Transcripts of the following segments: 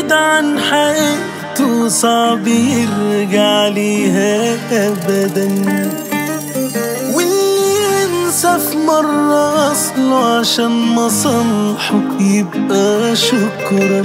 بعيد عن حقيقته صعب يرجع ليها أبدا واللي ينسى في مرة أصله عشان مصالحه يبقى شكرا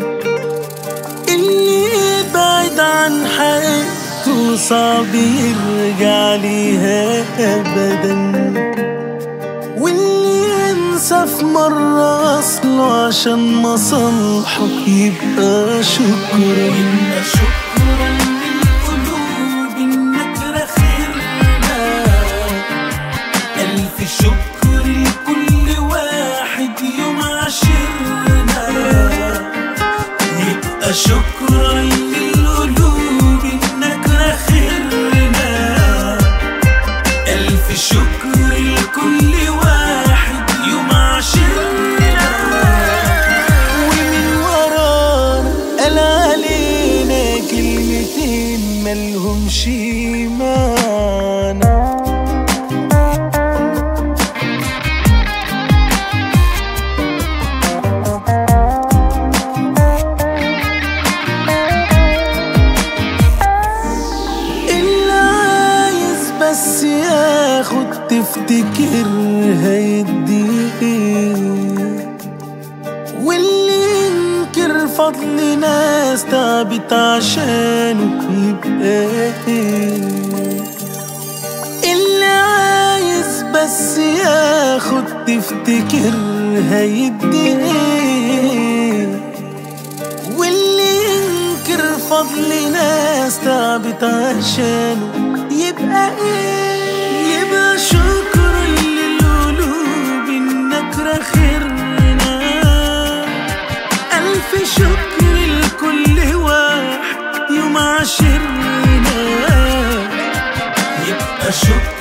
اللي بعيد عن حقيقته صعب يرجع ليها أبدا واللي ينسى في مرة أصله عشان مصالحه يبقى شكرا إن شكرا للقلوب إنك رخرنا ألف شكر لكل واحد يوم عاشرنا يبقى شكرا للقلوب إنك رخرنا ألف شكر لكل واحد يوم عاشرنا ومن ورانا قال علينا كلمتين ملهمش معنى اللي عايز بس ياخد تفتكر هيديه واللي ينكر فضل ناس تعبت عشانه يبقى ايه اللي عايز بس ياخد تفتكر هيديه واللي ينكر فضل ناس تعبت عشانه يبقى ايه يبقى شكر للقلوب انك رخرنا الف شكر لكل واحد يوم عاشرنا يبقى شكر